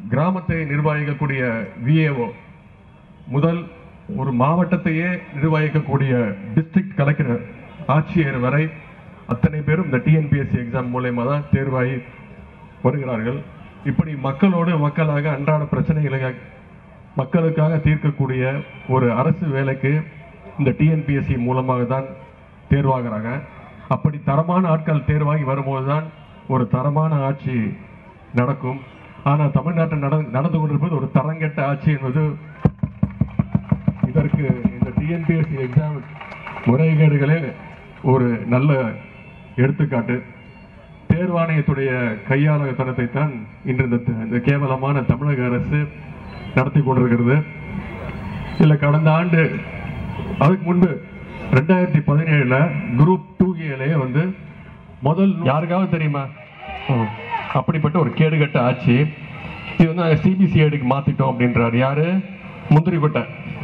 கிராமத்தை நிர்வகிக்கக்கூடிய விஏஓ முதல் ஒரு மாவட்டத்தையே நிர்வகிக்கக்கூடிய டிஸ்ட்ரிக்ட் கலெக்டர் ஆட்சியர் வரை அத்தனை பேரும் இந்த டிஎன்பிஎஸ்சி எக்ஸாம் மூலயமா தான் தேர்வாகி வருகிறார்கள் இப்படி மக்களோடு மக்களாக அன்றாட பிரச்சனைகளை மக்களுக்காக தீர்க்கக்கூடிய ஒரு அரசு வேலைக்கு இந்த டிஎன்பிஎஸ்சி மூலமாக தான் தேர்வாகிறாங்க அப்படி தரமான ஆட்கள் தேர்வாகி வரும்போது தான் ஒரு தரமான ஆட்சி நடக்கும் ஆனால் தமிழ்நாட்டில் நட நடந்து கொண்டிருப்பது ஒரு தரங்கெட்ட ஆட்சி என்பது இதற்கு இந்த டிஎன்பிஎஸ்சி எக்ஸாம் முறைகேடுகளே ஒரு நல்ல எடுத்துக்காட்டு தேர்வாணையத்துடைய கையாளத்தனத்தை தான் இன்று இந்த இந்த கேவலமான தமிழக அரசு நடத்தி கொண்டிருக்கிறது இல்ல கடந்த ஆண்டு அதுக்கு முன்பு ரெண்டாயிரத்தி பதினேழுல குரூப் டூ ஏலே வந்து முதல் யாருக்காவது தெரியுமா ம். அப்படிப்பட்ட ஒரு கேடுகட்ட ஆட்சி இது வந்து நாங்கள் சிபிசிஐடிக்கு மாத்திட்டோம் அப்படின்றாரு யாரு முந்திரி கொட்டை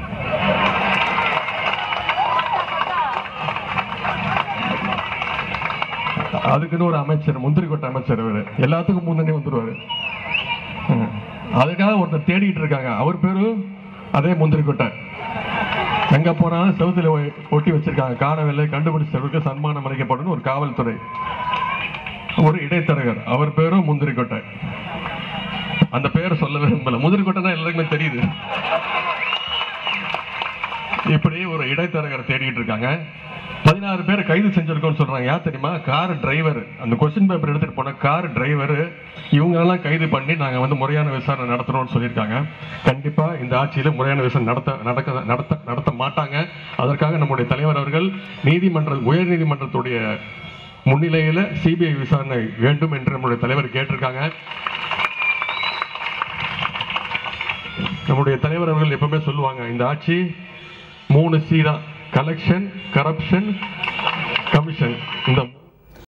அதுக்குன்னு ஒரு அமைச்சர் முந்திரி கொட்டை அமைச்சர் இவரு எல்லாத்துக்கும் முன்னணி வந்துருவாரு ம். அதுக்காக ஒருத்தர் தேடிட்டு இருக்காங்க அவர் பேரு அதே முந்திரி கொட்டை எங்க போனாலும் செவுத்துல ஒ- ஒட்டி வச்சிருக்காங்க காணவில்லை கண்டுபிடிச்சவருக்கு சன்மானம் அளிக்கப்படும் ஒரு காவல்துறை ஒரு இடைத்தரகர் அவர் பேரும் முந்திரி கொட்டை அந்த பேர் சொல்ல விரும்பல முந்திரி கொட்டைனா எல்லாருக்குமே தெரியுது இப்படி ஒரு இடைத்தரகர் தேடிட்டு இருக்காங்க பதினாறு பேர் கைது செஞ்சிருக்கோம்னு சொல்றாங்க யார் தெரியுமா கார் டிரைவர் அந்த கொஸ்டின் பேப்பர் எடுத்துட்டு போன கார் டிரைவர் இவங்க எல்லாம் கைது பண்ணி நாங்க வந்து முறையான விசாரணை நடத்துறோம்னு சொல்லியிருக்காங்க கண்டிப்பா இந்த ஆட்சியில முறையான விசாரணை நடத்த நடக்க நடத்த நடத்த மாட்டாங்க அதற்காக நம்முடைய தலைவர் அவர்கள் நீதிமன்ற உயர் நீதிமன்றத்துடைய முன்னிலையில சிபிஐ விசாரணை வேண்டும் என்று நம்முடைய தலைவர் கேட்டிருக்காங்க நம்முடைய தலைவர் அவர்கள் எப்பவுமே சொல்லுவாங்க இந்த ஆட்சி மூணு சி தான் கலெக்ஷன் கரப்ஷன் கமிஷன் இந்த